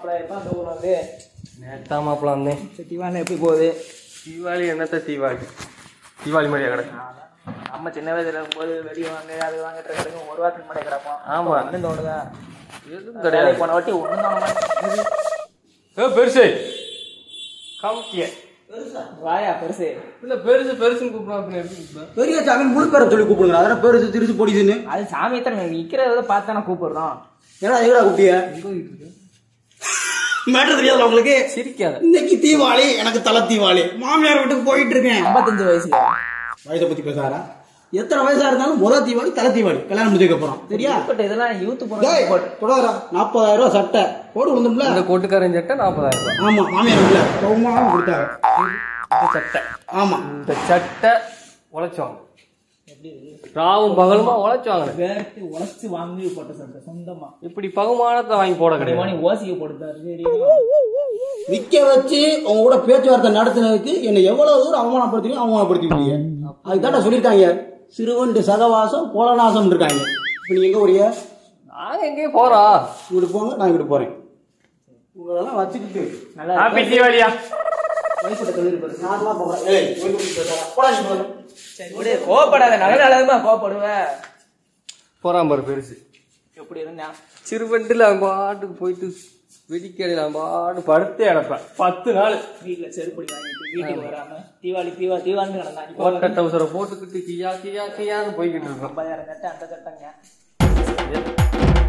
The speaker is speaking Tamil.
மாப்பிள்ள எப்ப அந்த ஊர் வந்து நேத்தா மாப்பிள்ள வந்தேன் சரி, தீவாளி எப்படி போகுது தீபாவளி என்னத்த தீபாவளி தீபாவளி மாதிரியா கிடக்கு நம்ம சின்ன வயசுல இருக்கும்போது வெடி வாங்க அது வாங்க ட்ரெஸ் ஒரு வாரத்துக்கு முன்னாடி கிடப்போம் ஆமா. ஒன்றும் தோணுதா எதுவும் கிடையாது கிடையாது போன வாட்டி ஒன்றும் தோண மாட்டேங்குது ஏ பெருசு காமிக்கிய வாயா பெருசு இல்ல பெருசு பெருசுன்னு கூப்பிடுறோம் அப்படின்னு எப்படி கூப்பிடுறேன் பெரிய சாமி முழுப்பேரை சொல்லி கூப்பிடுங்க அதெல்லாம் பெருசு திருச்சு பொடிச்சுன்னு அது சாமியத்தை நிக்கிறத பார்த்து தானே கூப்பிடுறோம் ஏன்னா எங்கடா கூப்பிட்டிய மேட்டர் தெரியாதுல உங்களுக்கு சிரிக்காத இன்னைக்கு தீபாவளி எனக்கு தலை தீபாவளி மாமியார் வீட்டுக்கு போயிட்டு இருக்கேன் ஐம்பத்தஞ்சு வயசுல வயசை பத்தி பேசாரா எத்தனை வயசா இருந்தாலும் முதல் தீபாவளி தலை தீபாவளி கல்யாணம் முடிஞ்சதுக்கு அப்புறம் சரியா இருக்கட்டும், இதெல்லாம் யூத் டேய், போட்டு தொடரா நாற்பதாயிரம் ரூபாய் சட்டை போடு வந்தும்ல இந்த கொட்டுக்காரன் சட்டை நாற்பதாயிரம் ரூபாய் ஆமா மாமியார் வீட்டுல பகுமானம் கொடுத்தாங்க இந்த சட்டை ஆமா இந்த சட்டை உழைச்சவங்க ராவும் பகலுமா உழைச்சவாங்க வேர்த்து உழைச்சு வாங்கி போட்ட சட்டை சொந்தமா இப்படி பகுமானத்தை வாங்கி போட கிடையாது மணி ஓசியை போட்டுட்டாரு சரி விக்க வச்சு உங்க கூட பேச்சுவார்த்தை நடத்தினதுக்கு என்னை எவ்வளவு தூரம் அவமானப்படுத்தி அவமானப்படுத்திருக்கீங்க அதுதான் சொல்லியிருக்காங்க சிறுவண்டு சகவாசம் கோலநாசம் இருக்காங்க இப்ப நீங்க எங்க போறீங்க நாங்க எங்கேயும் போறோம் இங்கிட்டு போங்க நான் இங்கிட்டு போறேன் உங்களெல்லாம் வச்சுக்கிட்டு நல்லா ஹாப்பி தீபாவளியா வயசுல தொழில் பெருசு நார்மலா போகிறேன் ஏய் இங்கிட்டு போய் பேசாத. போடா நீ முதல்ல. சரி விடு கோவப்படாத நல்ல நல்லதுமா கோவப்படுவ போறான் பாரு பெருசு எப்படி இருந்தா சிறுவண்டில் அவன் பாட்டுக்கு போயிட்டு வெடிக்கடையில் அவன் பாட்டு படுத்தே அடைப்பேன் பத்து நாள் வீட்டுல செருப்படி வாங்கிட்டு வீட்டுக்கு வராம தீபாவளி தீவா தீவான்னு கிடந்தான் இப்போ ஓட்ட டவுசரை போட்டுக்கிட்டு கியா கியா கியான்னு போய்கிட்டு இருக்கோம் ஐம்பதாயிரம் சட்டை அந்த சட்டைங்க